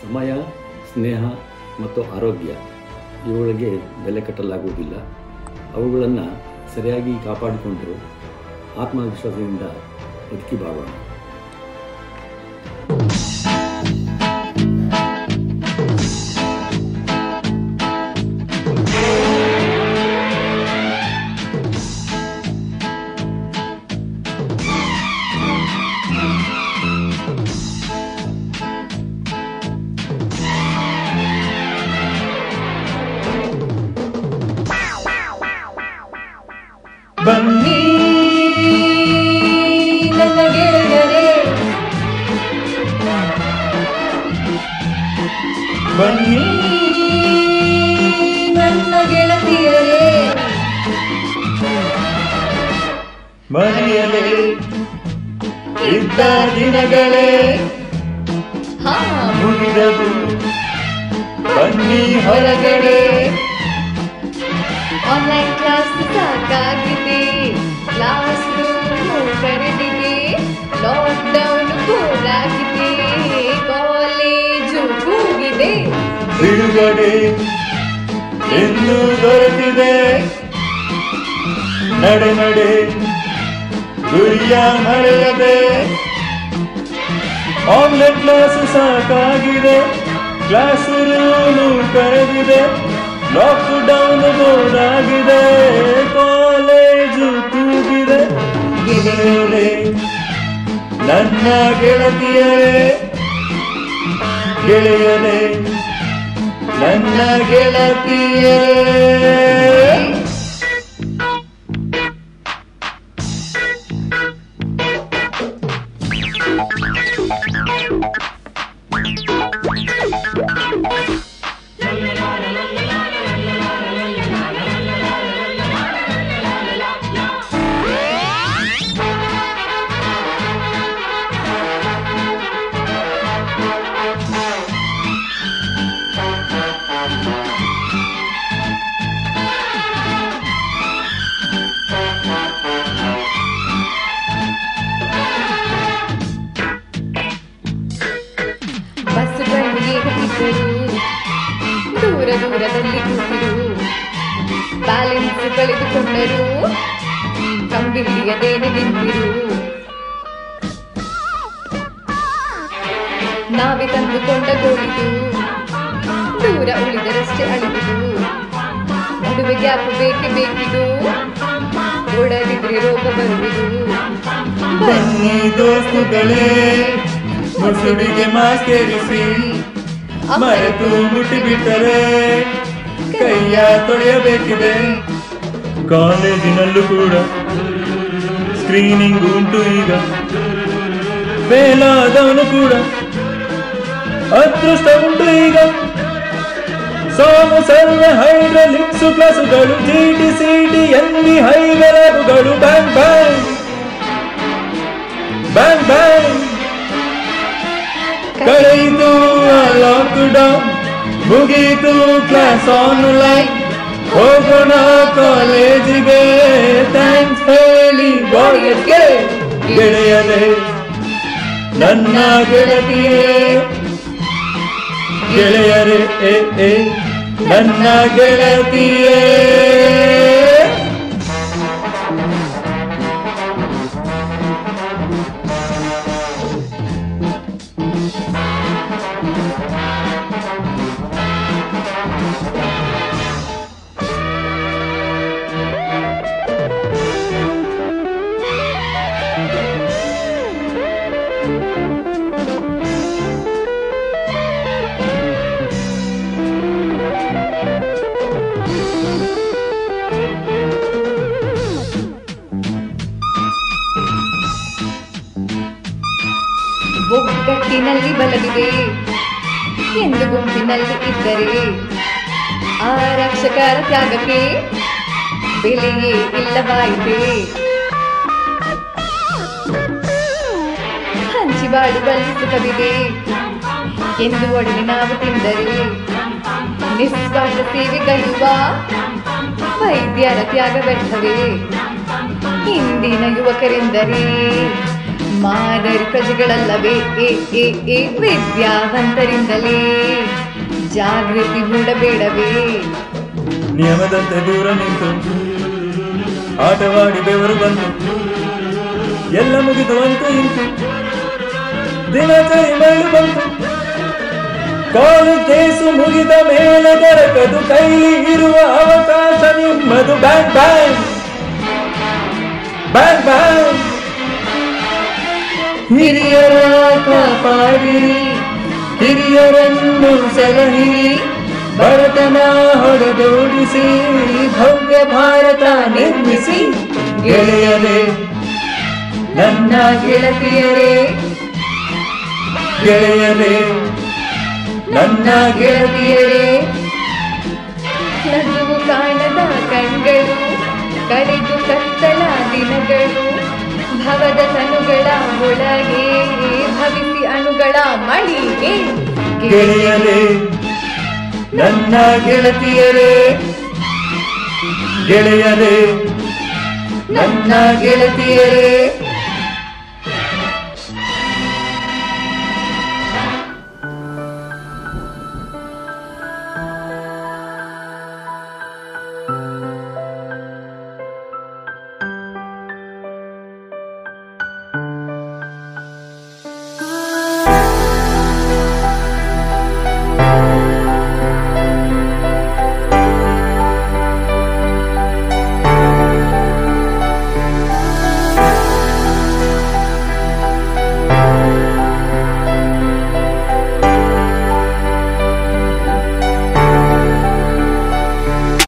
ಸಮಯ ಸ್ನೇಹ ಮತ್ತು ಆರೋಗ್ಯ ಇವುಗಳಿಗೆ ಬೆಲೆ ಕಟ್ಟಲಾಗುವುದಿಲ್ಲ ಅವುಗಳನ್ನು ಸರಿಯಾಗಿ ಕಾಪಾಡಿಕೊಂಡು ಆತ್ಮವಿಶ್ವಾಸದಿಂದ ಬದುಕಿ ಬಾಳೋಣ ಬನ್ನಿ ನನ್ನ ಗೆಳೆಯರೇ ಬನ್ನಿ ನನ್ನ ಗೆಳತಿಯರೇ ಮನೆಯಲೇ ಇದ್ದ ದಿನಗಳೇ ಹಾ ಮುಗಿದದು ಬನ್ನಿ ಹೊರಗಡೆ ಆನ್ಲೈನ್ ಕ್ಲಾಸ್ ಸಾಕಾಗಿದೆ ಕ್ಲಾಸ್ ರೂಮ್ ಕರೆದಿದೆ ಲಾಕ್ಡೌನ್ ಬೋರಾಗಿದೆ ಕಾಲೇಜು ಕೂಗಿದೆ ಬಿಡುಗಡೆ ಎಂದು ದೊರೆತಿದೆ ನಡೆ ನಡೆ ಗುರಿಯ ಮರೆಯದೆ ಆನ್ಲೈನ್ ಕ್ಲಾಸ್ ಸಾಕಾಗಿದೆ ಕ್ಲಾಸ್ ರೂಮು ಕರೆದಿದೆ ಲಾಕ್ ಡೌನ್ ಬೋರ್ಡಾಗಿದೆ ಕಾಲೇಜು ತೂಗಿದೆ ಗೆಳೆಯರೇ ನನ್ನ ಗೆಳತಿಯರೇ ಗೆಳೆಯರೇ ನನ್ನ ಗೆಳತಿಯರೇ ಬಸ್ಸುಗಳಲ್ಲಿ ಏರುತ್ತಿದ್ದರು ದೂರ ದೂರದಲ್ಲಿ ಕೂತಿರು ಬ್ಯಾಲೆನ್ಸ್ ಕಳೆದುಕೊಂಡರು ಕಂಬಿಳಿಯದೇನೆ ನಿಂತಿರು ನಾವೇ ತಂದುಕೊಂಡ ಗೋಳಿದು ದೂರ ಉಳಿದರಷ್ಟೇ ಅಳಿದುದು ನಡುವೆ ಗ್ಯಾಪ್ ಬೇಕೆ ಬೇಕಿದು ಓಡದಿದ್ರೆ ರೋಗ ಬರುವುದು ಬನ್ನಿ ದೋಸ್ತುಗಳೇ ಮುಸುಡಿಗೆ ಮಾಸ್ಕೇರಿಸಿ ಮರೆತು ಮುಟ್ಟಿಬಿಟ್ಟರೆ ಕೈಯ ತೊಳೆಯಬೇಕಿದೆ ಕಾಲೇಜಿನಲ್ಲೂ ಕೂಡ ಸ್ಕ್ರೀನಿಂಗ್ ಉಂಟು ಈಗ ಮೇಲಾದವನು ಕೂಡ ಅದೃಷ್ಟ ಉಂಟು ಈಗ ಸೋಮು ಸರ್ವೆ ಹೈಡ್ರಲಿಕ್ಸ್ ಕ್ಲಾಸುಗಳು ಜಿಟಿ ಸಿಟಿ ಎನ್ವಿ ಹೈವೆಲಗುಗಳು ಬ್ಯಾಂಗ್ ಬ್ಯಾಂಗ್ ಬ್ಯಾಂಗ್ ಬ್ಯಾಂಗ್ ಕಳೆಯಿತು ಲಾಕ್ ಡೌನ್ ಮುಗೀತು ಕ್ಲಾಸ್ ಆನ್ಲೈನ್ ಹೋಗೋಣ ಕಾಲೇಜಿಗೆ ಥ್ಯಾಂಕ್ಸ್ ಹೇಳಿ ಬಾಯ್ಗೆ ಗೆಳೆಯರೇ ನನ್ನ ಗೆಳತಿಯೇ ಗೆಳೆಯರೇ ಏ ಏ ನನ್ನ ಗೆಳತಿಯೇ ಒಗ್ಗಟ್ಟಿನಲ್ಲಿ ಬಲವಿದೆ ಎಂದು ಗುಂಪಿನಲ್ಲಿ ಇದ್ದರೆ ಆರಕ್ಷಕರ ತ್ಯಾಗಕ್ಕೆ ಬೆಲೆಯೇ ಇಲ್ಲವಾಯಿತೆ ಹಂಚಿ ಬಾಳುವಲ್ಲಿ ಸುಖವಿದೆ ಎಂದು ಒಡನೆ ನಾವು ತಿಂದರೆ ನಿಸ್ವಾರ್ಥ ಸೇವೆಗೈಯುವ ವೈದ್ಯರ ತ್ಯಾಗ ವ್ಯರ್ಥವೇ ಇಂದಿನ ಯುವಕರೆಂದರೆ ಮಾದರಿ ಪ್ರಜೆಗಳಲ್ಲವೇ ಏ ಏ ಏ ವಿದ್ಯಾವಂತರಿಂದಲೇ ಜಾಗೃತಿ ಮೂಡಬೇಡವೇ ನಿಯಮದಂತೆ ದೂರ ನಿಂತು ಆಟವಾಡಿ ಬೆವರು ಬಂತು ಎಲ್ಲ ಮುಗಿದು ಅಂತು ಇಂತು ದಿನಚರಿ ಮರಳು ಬಂತು ಕಾಲು ಕೇಸು ಮುಗಿದ ಮೇಲೆ ದೊರಕದು ಕೈಲಿ ಇರುವ ಅವಕಾಶ ನಿಮ್ಮದು ಬ್ಯಾಂಕ್ ಬ್ಯಾಂಕ್ ಬ್ಯಾಂಕ್ ಬ್ಯಾಂಕ್ ಹಿರಿಯರ ಕಾಪಾಡಿರಿ ಹಿರಿಯರನ್ನು ಸಲಹಿರಿ ಬಡತನ ಹೊಡೆದೋಡಿಸಿ ಭವ್ಯ ಭಾರತ ನಿರ್ಮಿಸಿ ಗೆಳೆಯರೇ ನನ್ನ ಗೆಳತಿಯರೇ ಗೆಳೆಯರೇ ನನ್ನ ಗೆಳತಿಯರೇ ನಗುವು ಕಾಣದ ಕಣ್ಗಳು ಕಳೆದು ಕತ್ತಲ ದಿನಗಳು ಭವದ ತನುಗಳ ಒಳಗೆ ಭವಿಸಿ ಅಣುಗಳ ಮಳಿಗೆ ಗೆಳೆಯರೇ ನನ್ನ ಗೆಳತಿಯರೇ ಗೆಳೆಯರೇ ನನ್ನ ಗೆಳತಿಯರೇ